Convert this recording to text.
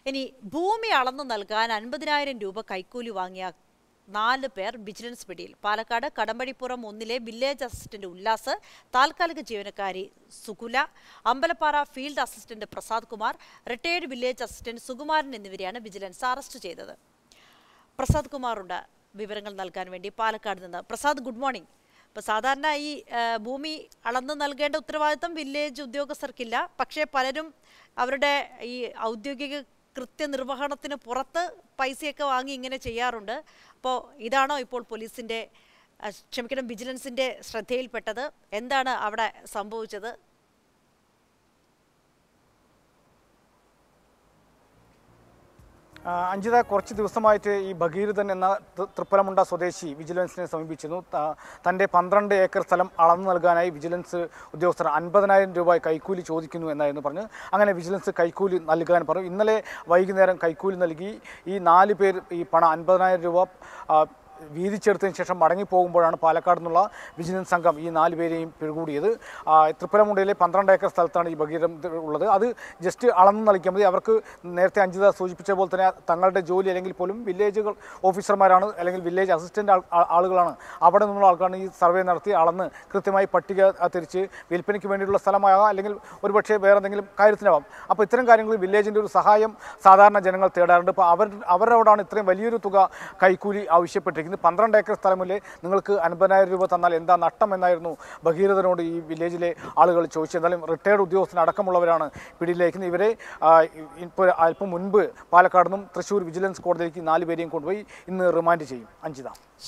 ഇനി ഭൂമി അളന്നു നൽകാൻ അൻപതിനായിരം രൂപ കൈക്കൂലി വാങ്ങിയ നാല് പേർ വിജിലൻസ് പിടിയിൽ പാലക്കാട് കടമ്പഴിപ്പുറം ഒന്നിലെ വില്ലേജ് അസിസ്റ്റന്റ് ഉല്ലാസ് താൽക്കാലിക ജീവനക്കാരി Sukula Ambalappara field assistant Prasad Kumar retired village assistant Sukumaran എന്നിവരെയാണ് വിജിലൻസ് അറസ്റ്റ് ചെയ്തത് പ്രസാദ് കുമാറുണ്ട് വിവരങ്ങൾ നൽകാൻ വേണ്ടി പാലക്കാട് നിന്ന് പ്രസാദ് ഗുഡ് മോർണിംഗ് ഇപ്പോൾ സാധാരണ ഈ ആ, ഭൂമി അളന്നു നൽകേണ്ട ഉത്തരവാദിത്തം വില്ലേജ് ഉദ്യോഗസ്ഥർക്കില്ല പക്ഷേ പലരും അവരുടെ ഈ ഔദ്യോഗിക കൃത്യനിർവഹണത്തിന് പുറത്ത് പൈസയൊക്കെ വാങ്ങി ഇങ്ങനെ ചെയ്യാറുണ്ട് അപ്പോൾ ഇതാണോ ഇപ്പോൾ പോലീസിൻ്റെ ആ, ക്ഷമിക്കണം വിജിലൻസിൻ്റെ ശ്രദ്ധയിൽപ്പെട്ടത് എന്താണ് അവിടെ സംഭവിച്ചത് ആ, അഞ്ജിത കുറച്ച് ദിവസമായിട്ട് ഈ ഭഗീരഥൻ എന്ന തൃ- തൃപ്പലമുണ്ട സ്വദേശി വിജിലൻസിനെ സമീപിച്ചിരുന്നു ത- തൻ്റെ പന്ത്രണ്ട് ഏക്കർ സ്ഥലം അളന്നു നൽകാനായി വിജിലൻസ് ഉദ്യോഗസ്ഥർ അൻപതിനായിരം രൂപ കൈക്കൂലി ചോദിക്കുന്നു എന്നായിരുന്നു പറഞ്ഞു അങ്ങനെ വിജിലൻസ് കൈക്കൂലി നൽകാൻ പറഞ്ഞു ഇന്നലെ വൈകുന്നേരം കൈക്കൂലി നൽകി ഈ നാല് പേർ ഈ പണം അൻപതിനായിരം രൂപ ആ, വീതിച്ചെടുത്തതിന് ശേഷം മടങ്ങിപ്പോകുമ്പോഴാണ് പാലക്കാട് നിന്നുള്ള വിജിലൻസ് സംഘം ഈ നാല് പേരെയും പിടികൂടിയത് ആ, തൃപ്പലമുണ്ടയിലെ പന്ത്രണ്ട് ഏക്കർ സ്ഥലത്താണ് ഈ ഭഗീരം ഉള്ളത് അത് ജസ്റ്റ് അളന്ന് നൽകിയാൽ മതി അവർക്ക് നേരത്തെ അഞ്ജിത സൂചിപ്പിച്ച പോലെ തന്നെ തങ്ങളുടെ ജോലി അല്ലെങ്കിൽ പോലും വില്ലേജുകൾ ഓഫീസർമാരാണ് അല്ലെങ്കിൽ വില്ലേജ് അസിസ്റ്റൻ്റ് ആളുകളാണ് അവിടെ നിന്നുള്ള ആൾക്കാരാണ് ഈ സർവേ നടത്തി അളന്ന് കൃത്യമായി പട്ടിക ആ, തിരിച്ച് വിൽപ്പനയ്ക്ക് വേണ്ടിയിട്ടുള്ള സ്ഥലമാകാം അല്ലെങ്കിൽ ഒരുപക്ഷെ വേറെ എന്തെങ്കിലും കാര്യത്തിനാവാം അപ്പോൾ ഇത്തരം കാര്യങ്ങളിൽ വില്ലേജിൻ്റെ ഒരു സഹായം സാധാരണ ജനങ്ങൾ തേടാറുണ്ട് അപ്പോൾ അവർ അവരോടാണ് ഇത്രയും വലിയൊരു തുക കൈക്കൂലി ആവശ്യപ്പെട്ടിരിക്കുന്നത് പന്ത്രണ്ട് ഏക്കർ സ്ഥലമില്ലേ നിങ്ങൾക്ക് അൻപതിനായിരം രൂപ തന്നാൽ എന്താ നഷ്ടം എന്നായിരുന്നു ഭഗീരഥനോട് ഈ വില്ലേജിലെ ആളുകൾ ചോദിച്ചത് എന്നാലും റിട്ടയർഡ് ഉദ്യോഗസ്ഥൻ അടക്കമുള്ളവരാണ് പിടിയിലേക്കുന്നത് ഇവരെ ആ, ഇപ്പോൾ അല്പം മുൻപ് പാലക്കാട് നിന്നും തൃശ്ശൂർ വിജിലൻസ് കോടതിയിലേക്ക് നാല് പേരെയും കൊണ്ടുപോയി ഇന്ന് റിമാൻഡ് ചെയ്യും അഞ്ചിത